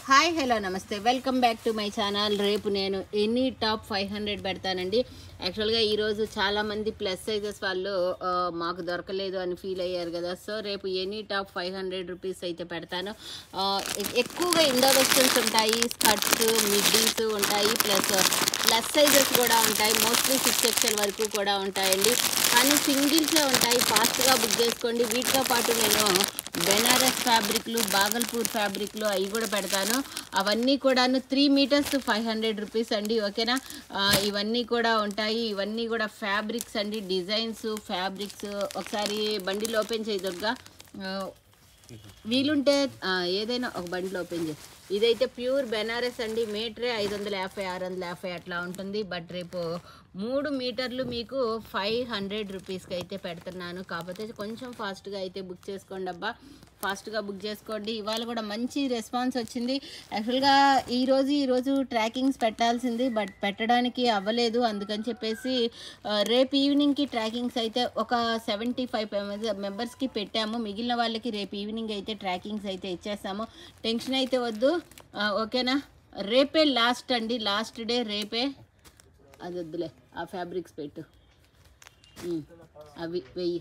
hi hello namaste welcome back to my channel రేపు నేను any top five hundred పెడతానండి యాక్చువల్గా ఈరోజు చాలామంది ప్లస్ సైజెస్ వాళ్ళు ఆ, మాకు దొరకలేదు అని ఫీల్ అయ్యారు కదా సో రేపు any top five hundred rupees అయితే పెడతాను ఆ, ఎ- ఎక్కువగా ఇండో వెస్టర్న్స్ ఉంటాయి స్కర్ట్స్ మిడ్డీస్ ఉంటాయి ప్లస్ ప్లస్ సైజెస్ కూడా ఉంటాయి మోస్ట్లీ సిక్స్ ఎక్స్ఎల్ వరకు కూడా ఉంటాయండి కానీ సింగిల్సే ఉంటాయి ఫాస్ట్గా బుక్ చేసుకోండి వీటితో పాటు నేను బెనారస్ ఫ్యాబ్రిక్లు బాగల్పూర్ ఫ్యాబ్రిక్లు అవి కూడా పెడతాను అవన్నీ కూడాను three meters five hundred rupees అండి ఓకేనా ఆ, ఇవన్నీ కూడా ఉంటాయి ఇవన్నీ కూడా ఫ్యాబ్రిక్స్ అండి డిజైన్స్ ఫ్యాబ్రిక్స్ ఒకసారి బండిలో ఓపెన్ చేయి దుర్గా ఆ, వీలుంటే ఆ, ఏదైనా ఒక బండిలో ఓపెన్ చేయి ఇదైతే ప్యూర్ బెనారస్ అండి మీటరే ఐదు వందల యాభై ఆరు వందల యాభై అట్లా ఉంటుంది బట్ రేపు మూడు మీటర్లు మీకు ఫైవ్ హండ్రెడ్ రూపీస్కి అయితే పెడుతున్నాను కాకపోతే కొంచెం ఫాస్ట్గా అయితే బుక్ చేసుకోండి అబ్బా ఫాస్ట్గా బుక్ చేసుకోండి ఇవాళ కూడా మంచి రెస్పాన్స్ వచ్చింది యాక్చువల్గా ఈరోజు ఈరోజు ట్రాకింగ్స్ పెట్టాల్సింది బట్ పెట్టడానికి అవ్వలేదు అందుకని చెప్పేసి ఆ, రేపు ఈవినింగ్కి ట్రాకింగ్స్ అయితే ఒక సెవెంటీ ఫైవ్ మెంబర్స్కి పెట్టాము మిగిలిన వాళ్ళకి రేపు ఈవినింగ్ అయితే ట్రాకింగ్స్ అయితే ఇచ్చేస్తాము టెన్షన్ అయితే వద్దు ఆ, ఓకేనా రేపే లాస్ట్ అండి లాస్ట్ డే రేపే అది వద్దులే ఆ ఫ్యాబ్రిక్స్ పెట్టు ఉమ్, అవి వెయ్యి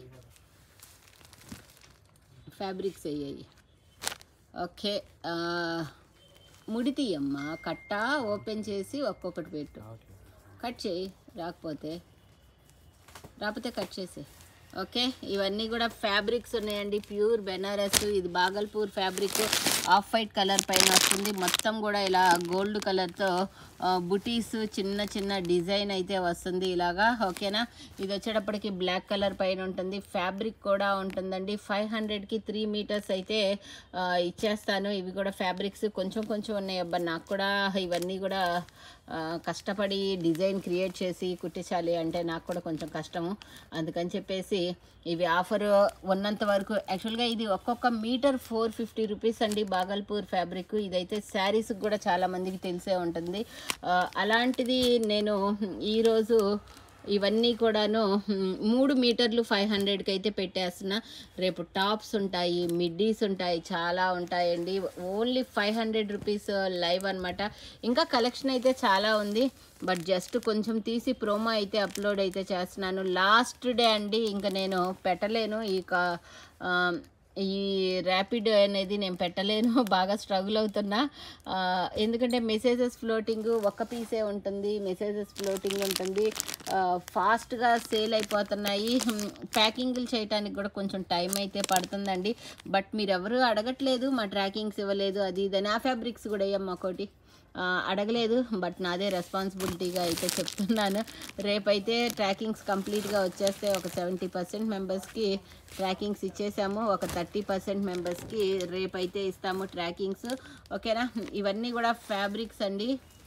ఫ్యాబ్రిక్స్ వేయాయి ఓకే ఆ, ముడి తీయమ్మా కట్ట ఓపెన్ చేసి ఒక్కొక్కటి పెట్టు కట్ చేయి రాకపోతే రాకపోతే కట్ చేసే ఓకే ఇవన్నీ కూడా ఫ్యాబ్రిక్స్ ఉన్నాయండి ప్యూర్ బెనారస్ ఇది Bhagalpur fabric off white colour పైన వస్తుంది మొత్తం కూడా ఇలా గోల్డ్ కలర్తో బుటీస్ చిన్న చిన్న డిజైన్ అయితే వస్తుంది ఇలాగా ఓకేనా ఇది వచ్చేటప్పటికి బ్లాక్ కలర్ పైన ఉంటుంది ఫ్యాబ్రిక్ కూడా ఉంటుందండి ఫైవ్ హండ్రెడ్కి త్రీ మీటర్స్ అయితే ఆ, ఇచ్చేస్తాను ఇవి కూడా ఫ్యాబ్రిక్స్ కొంచెం కొంచెం ఉన్నాయి అబ్బా నాకు కూడా ఇవన్నీ కూడా ఆ, కష్టపడి డిజైన్ క్రియేట్ చేసి కుట్టించాలి అంటే నాకు కూడా కొంచెం కష్టము అందుకని చెప్పేసి ఇవి ఆఫర్ ఉన్నంత వరకు యాక్చువల్గా ఇది ఒక్కొక్క మీటర్ ఫోర్ ఫిఫ్టీ రూపీస్ అండి బాగల్పూర్ ఫ్యాబ్రిక్ ఇదైతే శారీస్కి కూడా చాలా మందికి తెలిసే ఉంటుంది ఆ, అలాంటిది నేను ఈరోజు ఇవన్నీ కూడాను మ్, మూడు మీటర్లు ఫైవ్ హండ్రెడ్కి అయితే పెట్టేస్తున్నా రేపు టాప్స్ ఉంటాయి మిడ్డీస్ ఉంటాయి చాలా ఉంటాయండి only five hundred rupees live అనమాట ఇంకా కలెక్షన్ అయితే చాలా ఉంది బట్ జస్ట్ కొంచెం తీసి ప్రోమో అయితే అప్లోడ్ అయితే చేస్తున్నాను లాస్ట్ డే అండి ఇంకా నేను పెట్టలేను ఈ కా- ఆ, ఈ ర్యాపిడ్ అనేది నేను పెట్టలేను బాగా స్ట్రగుల్ అవుతున్నా ఆ, ఎందుకంటే మెసేజెస్ ఫ్లోటింగ్ ఒక్క పీసే ఉంటుంది మెసేజెస్ ఫ్లోటింగ్ ఉంటుంది ఫాస్ట్గా సేల్ అయిపోతున్నాయి ప్యాకింగ్లు చేయడానికి కూడా కొంచెం టైం అయితే పడుతుందండి బట్ మీరు ఎవరు అడగట్లేదు మా ట్రాకింగ్స్ ఇవ్వలేదు అది ఇదని ఆ ఫ్యాబ్రిక్స్ కూడా వేయమ్మా ఒకటి ఆ, అడగలేదు బట్ నాదే రెస్పాన్సిబిలిటీగా అయితే చెప్తున్నాను రేపైతే ట్రాకింగ్స్ కంప్లీట్గా వచ్చేస్తే ఒక సెవెంటీ పర్సెంట్ మెంబర్స్కి ట్రాకింగ్స్ ఇచ్చేసాము ఒక థర్టీ పర్సెంట్ మెంబర్స్కి రేపైతే ఇస్తాము ట్రాకింగ్స్ ఓకేనా ఇవన్నీ కూడా ఫ్యాబ్రిక్స్ అండి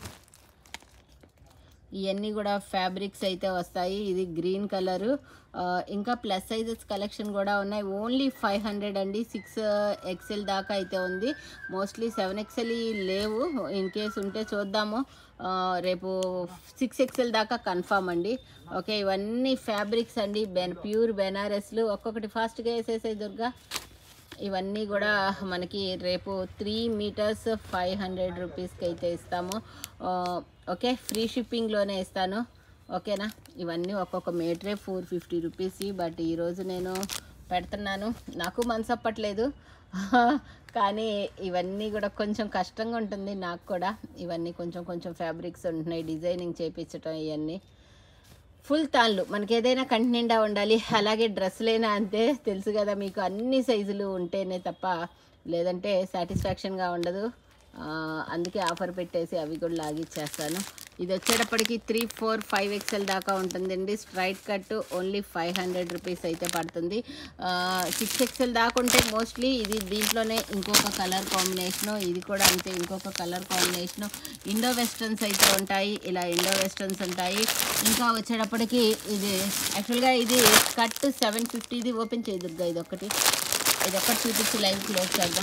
ఇవన్నీ కూడా ఫ్యాబ్రిక్స్ అయితే వస్తాయి ఇది గ్రీన్ కలరు ఇంకా ప్లస్ సైజెస్ కలెక్షన్ కూడా ఉన్నాయి ఓన్లీ ఫైవ్ హండ్రెడ్ అండి సిక్స్ ఎక్సెల్ దాకా అయితే ఉంది మోస్ట్లీ సెవెన్ ఎక్సెల్ లేవు ఇన్ కేస్ ఉంటే చూద్దాము ఆ, రేపు సిక్స్ ఎక్సెల్ దాకా కన్ఫామ్ అండి ఓకే ఇవన్నీ ఫ్యాబ్రిక్స్ అండి బెన్ ప్యూర్ బెనారస్లు ఒక్కొక్కటి ఫాస్ట్గా వేసేసే దుర్గా ఇవన్నీ కూడా మనకి రేపు త్రీ మీటర్స్ ఫైవ్ హండ్రెడ్ రూపీస్కి అయితే ఇస్తాము ఆ, ఓకే ఫ్రీ షిప్పింగ్లోనే ఇస్తాను ఓకేనా ఇవన్నీ ఒక్కొక్క మీటరే ఫోర్ ఫిఫ్టీ రూపీస్ బట్ ఈరోజు నేను పెడుతున్నాను నాకు మనసు అప్పట్లేదు కానీ ఇవన్నీ కూడా కొంచెం కష్టంగా ఉంటుంది నాకు కూడా ఇవన్నీ కొంచెం కొంచెం ఫ్యాబ్రిక్స్ ఉంటున్నాయి డిజైనింగ్ చేయించడం ఇవన్నీ ఫుల్ తాళ్ళు మనకి ఏదైనా కంటి నిండా ఉండాలి అలాగే డ్రెస్సులైనా అంతే తెలుసు కదా మీకు అన్ని సైజులు ఉంటేనే తప్ప లేదంటే సాటిస్ఫాక్షన్గా ఉండదు ఆ, అందుకే ఆఫర్ పెట్టేసి అవి కూడా లాగిచ్చేస్తాను ఇది వచ్చేటప్పటికి త్రీ ఫోర్ ఫైవ్ ఎక్స్ఎల్ దాకా ఉంటుందండి straight cut only five hundred rupees అయితే పడుతుంది సిక్స్ ఎక్స్ఎల్ దాకా ఉంటే మోస్ట్లీ ఇది దీంట్లోనే ఇంకొక కలర్ కాంబినేషను ఇది కూడా అంతే ఇంకొక కలర్ కాంబినేషను ఇండో వెస్ట్రన్స్ అయితే ఉంటాయి ఇలా ఇండో వెస్ట్రన్స్ ఉంటాయి ఇంకా వచ్చేటప్పటికి ఇది యాక్చువల్గా ఇది కట్ సెవెన్ ఫిఫ్టీది ఓపెన్ చేయదుర్గా ఇది ఒకటి ఇది ఒకటి చూపించి లైవ్ క్లోజ్ చేద్దాం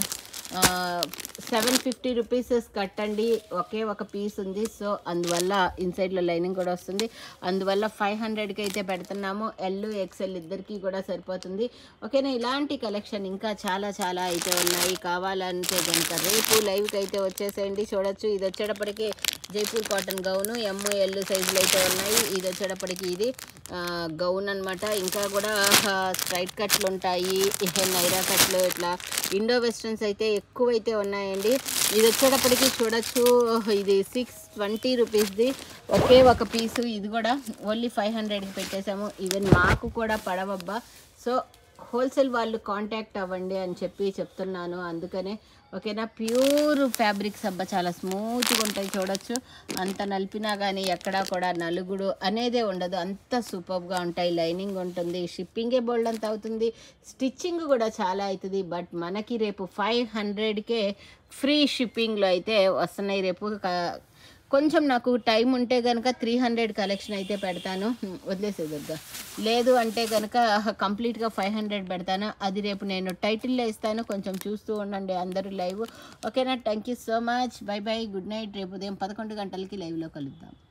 సెవెన్ ఫిఫ్టీ రూపీస్ కట్టండి ఒకే ఒక పీస్ ఉంది సో అందువల్ల ఇన్సైడ్లో లైనింగ్ కూడా వస్తుంది అందువల్ల ఫైవ్ హండ్రెడ్కి అయితే పెడుతున్నాము ఎల్ ఎక్సెల్ ఇద్దరికి కూడా సరిపోతుంది ఓకేనా ఇలాంటి కలెక్షన్ ఇంకా చాలా చాలా అయితే ఉన్నాయి కావాలంటే కనుక రేపు లైవ్కి అయితే వచ్చేసేయండి చూడొచ్చు ఇది వచ్చేటప్పటికి Jaipur cotton gown M L సైజులు అయితే ఉన్నాయి ఇది వచ్చేటప్పటికి ఇది ఆ, గౌన్ అనమాట ఇంకా కూడా స్ట్రైట్ కట్లు ఉంటాయి ఇహే నైరా కట్లు ఇట్లా ఇండో వెస్ట్రన్స్ అయితే ఎక్కువైతే ఉన్నాయండి ఇది వచ్చేటప్పటికి చూడొచ్చు ఇది సిక్స్ ట్వంటీ రూపీస్ది ఒకే ఒక పీసు ఇది కూడా ఓన్లీ ఫైవ్ హండ్రెడ్కి పెట్టేశాము ఈవెన్ మాకు కూడా పడవబ్బా సో హోల్సేల్ వాళ్ళు కాంటాక్ట్ అవ్వండి అని చెప్పి చెప్తున్నాను అందుకనే ఓకేనా ప్యూర్ ఫ్యాబ్రిక్స్ అబ్బా చాలా స్మూత్గా ఉంటాయి చూడొచ్చు అంత నలిపినా కానీ ఎక్కడా కూడా నలుగుడు అనేదే ఉండదు అంత సూపర్గా ఉంటాయి లైనింగ్ ఉంటుంది షిప్పింగే బోల్డ్ అంత అవుతుంది స్టిచ్చింగ్ కూడా చాలా అవుతుంది బట్ మనకి రేపు ఫైవ్ హండ్రెడ్కే ఫ్రీ షిప్పింగ్లో అయితే వస్తున్నాయి రేపు క- కొంచెం నాకు టైం ఉంటే కనుక త్రీ హండ్రెడ్ కలెక్షన్ అయితే పెడతాను హ్మ్, వదిలేసే దుర్గా లేదు అంటే కనుక కంప్లీట్గా ఫైవ్ హండ్రెడ్ పెడతాను అది రేపు నేను టైటిల్లో ఇస్తాను కొంచెం చూస్తూ ఉండండి అందరూ లైవ్ ఓకేనా thank you so much bye bye good night రేపు ఉదయం పదకొండు గంటలకి లైవ్లో కలుద్దాం